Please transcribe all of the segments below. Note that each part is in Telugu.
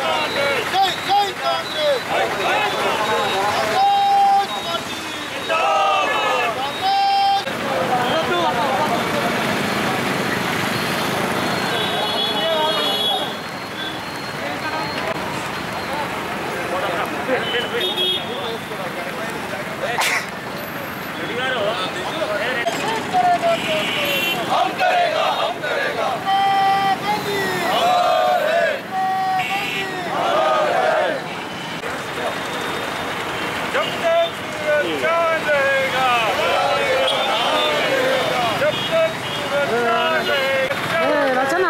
జై జై కాంగ్రెస్ కాంగ్రెస్ పార్టీ కాంగ్రెస్ जब तक सूरज चांदेगा जब तक सूरज चांदेगा రచన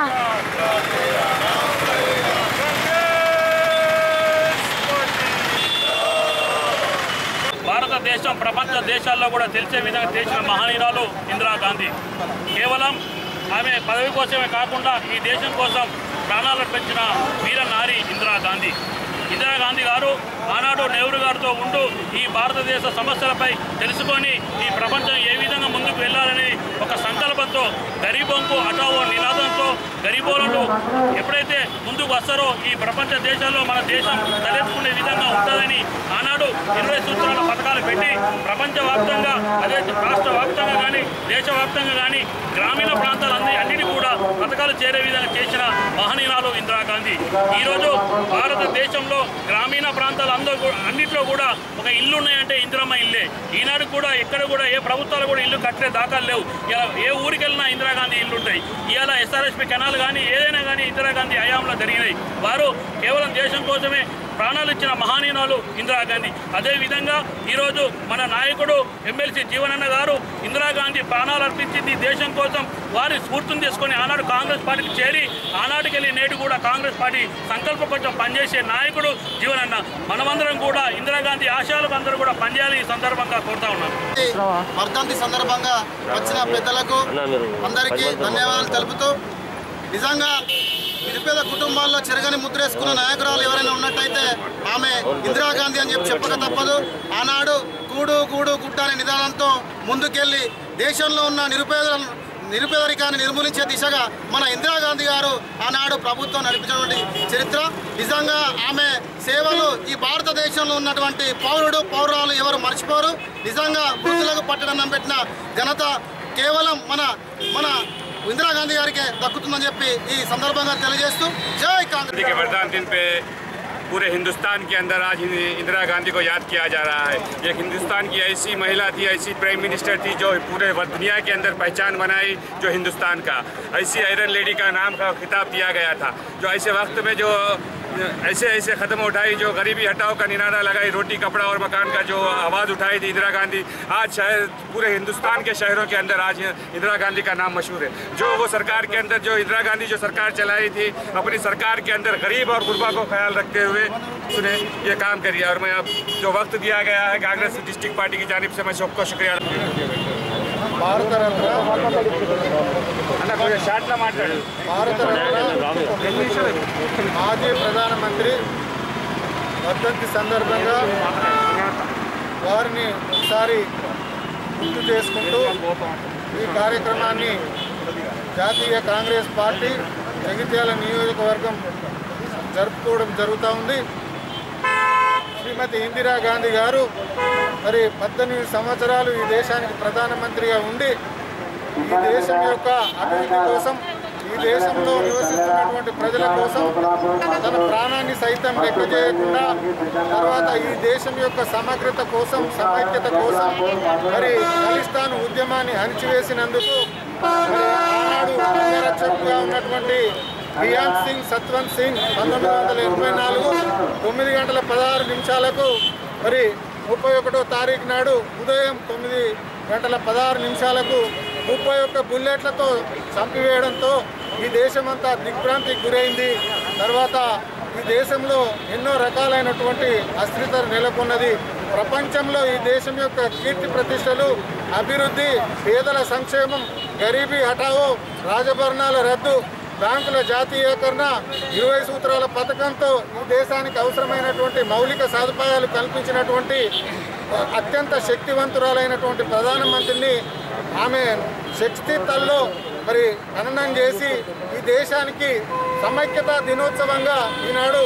భారతదేశం ప్రపంచ దేశాల్లో కూడా తెలిసే విధంగా తెలిసిన మహనీయురాలు ఇందిరాగాంధీ కేవలం ఆమె పదవి కోసమే కాకుండా ఈ దేశం కోసం ప్రాణాలు పెంచిన వీర నారి ఇందిరాగాంధీ ఇందిరాగాంధీ గారు ఆనాడు నెహ్రూ గారితో ఉంటూ ఈ భారతదేశ సమస్యలపై తెలుసుకొని ఈ ప్రపంచం ఏ విధంగా ముందుకు వెళ్ళాలని ఒక సంకల్పంతో గరీబోంకు అటావో నినాదంతో గరీబోలను ఎప్పుడైతే ముందుకు వస్తారో ఈ ప్రపంచ దేశాల్లో మన దేశం తలెత్తుకునే విధంగా ఉంటుందని ఆనాడు ఇరవై సూత్రాల పథకాలు పెట్టి ప్రపంచవ్యాప్తంగా అదే రాష్ట్ర వ్యాప్తంగా కానీ దేశవ్యాప్తంగా కానీ గ్రామీణ ప్రాంతాలన్నీ అన్నిటి కూడా పథకాలు చేరే విధంగా చేసిన మహనీయురాలు ఇందిరాగాంధీ ఈరోజు భారతదేశంలో గ్రామీణ ప్రాంతాలు అందరూ కూడా అన్నింటిలో కూడా ఒక ఇల్లు ఉన్నాయంటే ఇందిరమ్మ ఇల్లే ఈనాడు కూడా ఎక్కడ కూడా ఏ ప్రభుత్వాలు కూడా ఇల్లు కట్టే దాఖలు లేవు ఇలా ఏ ఊరికి వెళ్ళినా ఇందిరాగాంధీ ఇల్లు ఉంటాయి ఇవాళ ఎస్ఆర్ఎస్పి కెనాల్ కానీ ఏదైనా కానీ ఇందిరాగాంధీ హయాంలో జరిగినాయి వారు కేవలం దేశం కోసమే ప్రాణాలు ఇచ్చిన మహానీయురాలు ఇందిరాగాంధీ అదేవిధంగా ఈరోజు మన నాయకుడు ఎమ్మెల్సీ జీవనన్న గారు ఇందిరాగాంధీ ప్రాణాలు అర్పించింది దేశం కోసం వారి స్ఫూర్తిని తీసుకొని ఆనాడు కాంగ్రెస్ పార్టీకి చేరి ఆనాటికి వెళ్ళి నేడు కూడా కాంగ్రెస్ పార్టీ సంకల్పం కొంచెం పనిచేసే నాయకుడు జీవనన్న మనమందరం కూడా ఇందిరాగాంధీ ఆశయాలకు అందరూ కూడా పనిచేయాలి ఈ సందర్భంగా కోరుతా ఉన్నాం వర్ధంతి సందర్భంగా వచ్చిన పెద్దలకు అందరికీ ధన్యవాదాలు తెలుపుతూ నిజంగా నిరుపేద కుటుంబాల్లో చెరగని ముద్రేసుకున్న నాయకురాలు ఎవరైనా ఉన్నట్టయితే ఆమె ఇందిరాగాంధీ అని చెప్పి చెప్పక తప్పదు ఆనాడు కూడు గూడు గుట్ట అనే నిదానంతో ముందుకెళ్ళి దేశంలో ఉన్న నిరుపేదలను నిరుపేదరికాన్ని నిర్మూలించే దిశగా మన ఇందిరాగాంధీ గారు ఆనాడు ప్రభుత్వం నడిపించినటువంటి చరిత్ర నిజంగా ఆమె సేవలు ఈ భారతదేశంలో ఉన్నటువంటి పౌరుడు పౌరాలు ఎవరు మర్చిపోరు నిజంగా వృద్ధులకు పట్టడం పెట్టిన ఘనత కేవలం మన మన ఇందిరాగాంధీ గారికే దక్కుతుందని చెప్పి ఈ సందర్భంగా తెలియజేస్తూ జై కాంగ్రెస్ गांधी के वरदान दिन पे पूरे हिंदुस्तान के अंदर आज हिंद- इंदिरा गांधी को याद किया जा रहा है एक हिंदुस्तान की ऐसी महिला थी ऐसी प्राइम मिनिस्टर थी जो पूरे व- दुनिया के अंदर पहचान बनाई जो हिंदुस्तान का ऐसी आयरन लेडी का नाम का खिताब दिया गया था जो ऐसे वक्त में जो ऐसे ऐसे कदम उठाई जो गरीबी हटाओ का निनारा लगाई रोटी कपड़ा और मकान का जो आवाज़ उठाई थी इंदिरा गांधी आज शहर पूरे हिंदुस्तान के शहरों के अंदर आज इंदिरा गांधी का नाम मशहूर है जो वो सरकार के अंदर जो इंदिरा गांधी जो सरकार चलाई थी अपनी सरकार के अंदर गरीब और गुरबा को ख्याल रखते हुए उसने ये काम करिए और मैं अब जो वक्त दिया गया है कांग्रेस डिस्ट्रिक्ट पार्टी की जानब से मैं सबको शुक्रिया భారతరత్న అన్న కొంచెం షార్ట్లో మాట్లాడు భారతరత్న మాజీ ప్రధానమంత్రి వర్ధంతి సందర్భంగా వారిని ఒకసారి గుర్తు చేసుకుంటూ ఈ కార్యక్రమాన్ని జాతీయ కాంగ్రెస్ పార్టీ జగిత్యాల నియోజకవర్గం జరుపుకోవడం జరుగుతూ ఉంది శ్రీమతి ఇందిరాగాంధీ గారు మరి పద్దెనిమిది సంవత్సరాలు ఈ దేశానికి ప్రధానమంత్రిగా ఉండి ఈ దేశం యొక్క అభివృద్ధి కోసం ఈ దేశంలో నివసిస్తున్నటువంటి ప్రజల కోసం తన ప్రాణాన్ని సైతం లెక్క చేయకుండా తర్వాత ఈ దేశం యొక్క సమగ్రత కోసం సమైక్యత కోసం మరి ఖలిస్తాన్ ఉద్యమాన్ని అణిచివేసినందుకు మరి ఆనాడు అంగరక్షకుగా ఉన్నటువంటి బియాన్ సింగ్ సత్వంత్ సింగ్ పంతొమ్మిది వందల ఎనభై నాలుగు తొమ్మిది గంటల పదహారు నిమిషాలకు మరి ముప్పై ఒకటో తారీఖు నాడు ఉదయం తొమ్మిది గంటల పదహారు నిమిషాలకు ముప్పై ఒక్క బుల్లెట్లతో చంపివేయడంతో ఈ దేశమంతా దిగ్భ్రాంతికి గురైంది తర్వాత ఈ దేశంలో ఎన్నో రకాలైనటువంటి అస్థిరత నెలకొన్నది ప్రపంచంలో ఈ దేశం యొక్క కీర్తి ప్రతిష్టలు అభివృద్ధి పేదల సంక్షేమం గరీబీ హఠావో రాజభరణాల రద్దు బ్యాంకుల జాతీయకరణ ఇరవై సూత్రాల పథకంతో ఈ దేశానికి అవసరమైనటువంటి మౌలిక సదుపాయాలు కల్పించినటువంటి అత్యంత శక్తివంతురాలైనటువంటి ప్రధానమంత్రిని ఆమె శక్తి తల్లో మరి ఖననం చేసి ఈ దేశానికి సమైక్యతా దినోత్సవంగా ఈనాడు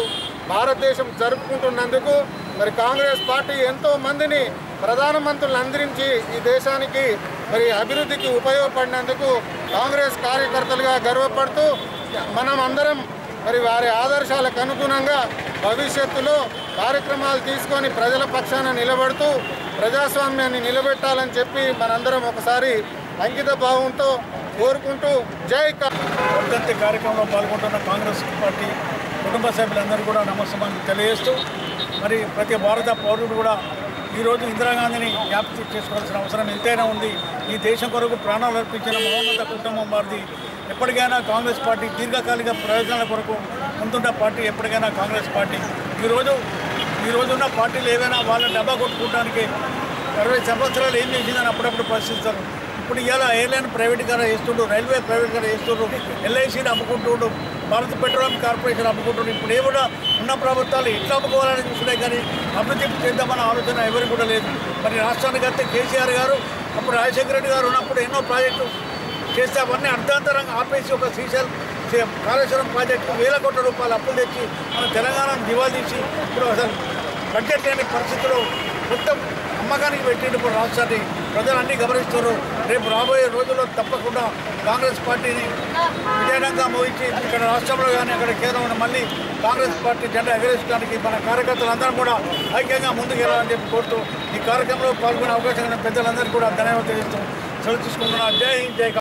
భారతదేశం జరుపుకుంటున్నందుకు మరి కాంగ్రెస్ పార్టీ ఎంతో మందిని ప్రధానమంత్రులను అందించి ఈ దేశానికి మరి అభివృద్ధికి ఉపయోగపడినందుకు కాంగ్రెస్ కార్యకర్తలుగా గర్వపడుతూ మనం అందరం మరి వారి ఆదర్శాలకు అనుగుణంగా భవిష్యత్తులో కార్యక్రమాలు తీసుకొని ప్రజల పక్షాన నిలబడుతూ ప్రజాస్వామ్యాన్ని నిలబెట్టాలని చెప్పి మనందరం ఒకసారి అంకిత భావంతో కోరుకుంటూ జై కా వర్ధంతి కార్యక్రమంలో పాల్గొంటున్న కాంగ్రెస్ పార్టీ కుటుంబ సభ్యులందరూ కూడా నమస్కారం తెలియజేస్తూ మరి ప్రతి భారత పౌరుడు కూడా ఈరోజు ఇందిరాగాంధీని జ్ఞాపకం చేసుకోవాల్సిన అవసరం ఎంతైనా ఉంది ఈ దేశం కొరకు ప్రాణాలు అర్పించిన మహోన్నత కుటుంబం వారిది ఎప్పటికైనా కాంగ్రెస్ పార్టీ దీర్ఘకాలిక ప్రయోజనాల కొరకు ముందున్న పార్టీ ఎప్పటికైనా కాంగ్రెస్ పార్టీ ఈరోజు ఈ రోజున్న పార్టీలు ఏవైనా వాళ్ళ డబ్బా కొట్టుకోవడానికి అరవై సంవత్సరాలు ఏం చేసిందని అప్పుడప్పుడు ప్రశ్నిస్తారు ఇప్పుడు ఇలా ఎయిర్లైన్ ప్రైవేటీకరణ చేస్తుండ్రు రైల్వే ప్రైవేటీకరణ చేస్తుండ్రు ఎల్ఐసీని అమ్ముకుంటుండ్రు భారత్ పెట్రోలియం కార్పొరేషన్ అమ్ముకుంటుండ్రు ఇప్పుడు ఏ కూడా ఉన్న ప్రభుత్వాలు ఎట్లా అమ్ముకోవాలని చూస్తున్నాయి కానీ అభివృద్ధి చేద్దామన్న ఆలోచన ఎవరికి కూడా లేదు మరి రాష్ట్రానికి అయితే కేసీఆర్ గారు అప్పుడు రాజశేఖర రెడ్డి గారు ఉన్నప్పుడు ఎన్నో ప్రాజెక్టు చేస్తే అవన్నీ అర్ధాంతరంగా ఆపేసి ఒక శ్రీశైలం చే- కాళేశ్వరం ప్రాజెక్టు వేల కోట్ల రూపాయలు అప్పులు తెచ్చి మన తెలంగాణను దివాళ తీసి ఇప్పుడు అసలు బడ్జెట్ లేని పరిస్థితుల్లో మొత్తం అమ్మకానికి పెట్టిండు ఇప్పుడు రాష్ట్రాన్ని ప్రజలు అన్నీ గమనిస్తారు రేపు రాబోయే రోజుల్లో తప్పకుండా కాంగ్రెస్ పార్టీని విజయనంగా మోహించి ఇక్కడ రాష్ట్రంలో కానీ అక్కడ కేంద్రంలో మళ్ళీ కాంగ్రెస్ పార్టీ జెండా ఎగరేసుకోవడానికి మన కార్యకర్తలందరం కూడా ఐక్యంగా ముందుకు వెళ్ళాలని చెప్పి కోరుతూ ఈ కార్యక్రమంలో పాల్గొనే అవకాశం ఉన్న పెద్దలందరికీ కూడా ధన్యవాదాలు తెలుస్తూ సెలవు తీసుకుంటున్నాను జై హింద్ జై కాంగ్రెస్.